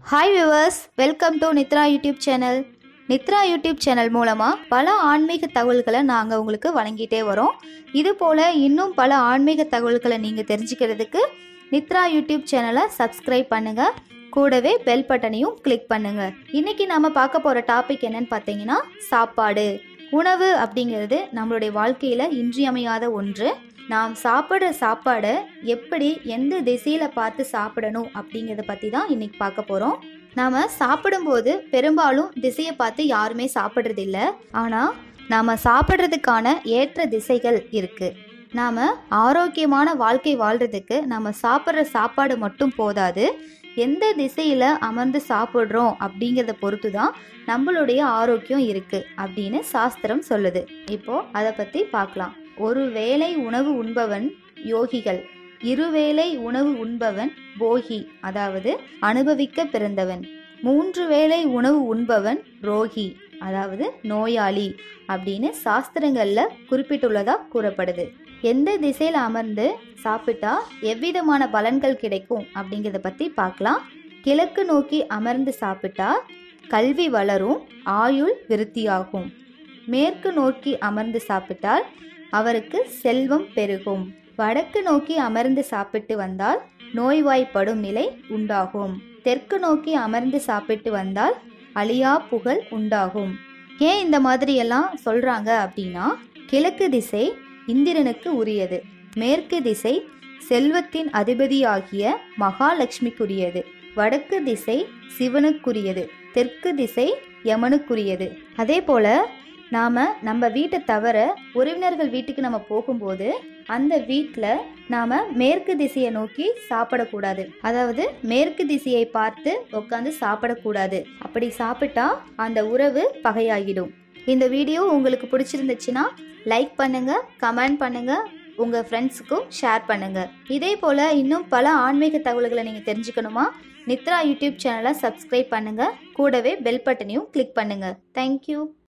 hi viewers welcome to Nithra YouTube channel Nithra YouTube channel மூலமாக பல ஆன்மீக தகவல்களை நாங்கள் உங்களுக்கு வழங்கிட்டே வரோம் இது போல் இன்னும் பல ஆன்மீக தகவல்களை நீங்கள் தெரிஞ்சுக்கிறதுக்கு நித்ரா யூடியூப் சேனலை சப்ஸ்கிரைப் பண்ணுங்கள் கூடவே பெல் பட்டனையும் கிளிக் பண்ணுங்கள் இன்னைக்கு நாம பார்க்க போகிற டாபிக் என்னன்னு பார்த்தீங்கன்னா சாப்பாடு உணவு அப்படிங்கிறது நம்மளுடைய வாழ்க்கையில் இன்றியமையாத ஒன்று நாம் சாப்பிட்ற சாப்பாடை எப்படி எந்த திசையில் பார்த்து சாப்பிடணும் அப்படிங்கிறத பற்றி தான் இன்னைக்கு பார்க்க போகிறோம் நாம் சாப்பிடும்போது பெரும்பாலும் திசையை பார்த்து யாருமே சாப்பிட்றதில்ல ஆனால் நாம் சாப்பிட்றதுக்கான ஏற்ற திசைகள் இருக்குது நாம் ஆரோக்கியமான வாழ்க்கை வாழ்கிறதுக்கு நம்ம சாப்பிட்ற சாப்பாடு மட்டும் போதாது எந்த திசையில் அமர்ந்து சாப்பிட்றோம் அப்படிங்கிறத பொறுத்து தான் நம்மளுடைய ஆரோக்கியம் இருக்குது அப்படின்னு சாஸ்திரம் சொல்லுது இப்போ அதை பற்றி பார்க்கலாம் ஒரு வேளை உணவு உண்பவன் யோகிகள் இருவேளை உணவு உண்பவன் போகி அதாவது அனுபவிக்க பிறந்தவன் மூன்று வேளை உணவு உண்பவன் ரோகி அதாவது நோயாளி அப்படின்னு சாஸ்திரங்கள்ல குறிப்பிட்டுள்ளதா கூறப்படுது எந்த திசையில் அமர்ந்து சாப்பிட்டா எவ்விதமான பலன்கள் கிடைக்கும் அப்படிங்கிறத பற்றி பார்க்கலாம் கிழக்கு நோக்கி அமர்ந்து சாப்பிட்டா கல்வி வளரும் ஆயுள் விருத்தியாகும் மேற்கு நோக்கி அமர்ந்து சாப்பிட்டால் அவருக்கு செல்வம் பெருகும் வடக்கு நோக்கி அமர்ந்து சாப்பிட்டு வந்தால் நோய்வாய்ப்படும் நிலை உண்டாகும் தெற்கு நோக்கி அமர்ந்து சாப்பிட்டு வந்தால் அழியா புகழ் உண்டாகும் ஏன் இந்த மாதிரி எல்லாம் சொல்றாங்க அப்படின்னா கிழக்கு திசை இந்திரனுக்கு உரியது மேற்கு திசை செல்வத்தின் அதிபதியாகிய மகாலட்சுமிக்குரியது வடக்கு திசை சிவனுக்குரியது தெற்கு திசை யமனுக்குரியது அதே போல நாம் நம்ம வீட்டை தவிர உறவினர்கள் வீட்டுக்கு நம்ம போகும்போது அந்த வீட்டில் நாம் மேற்கு திசையை நோக்கி சாப்பிடக்கூடாது அதாவது மேற்கு திசையை பார்த்து உட்காந்து சாப்பிடக்கூடாது அப்படி சாப்பிட்டா அந்த உறவு பகையாகிடும் இந்த வீடியோ உங்களுக்கு பிடிச்சிருந்துச்சுன்னா லைக் பண்ணுங்க கமெண்ட் பண்ணுங்க உங்கள் ஃப்ரெண்ட்ஸுக்கும் ஷேர் பண்ணுங்க இதே போல் இன்னும் பல ஆன்மீக தகவல்களை நீங்கள் தெரிஞ்சுக்கணுமா நித்ரா யூடியூப் சேனலை சப்ஸ்கிரைப் பண்ணுங்க கூடவே பெல் பட்டனையும் கிளிக் பண்ணுங்க தேங்க்யூ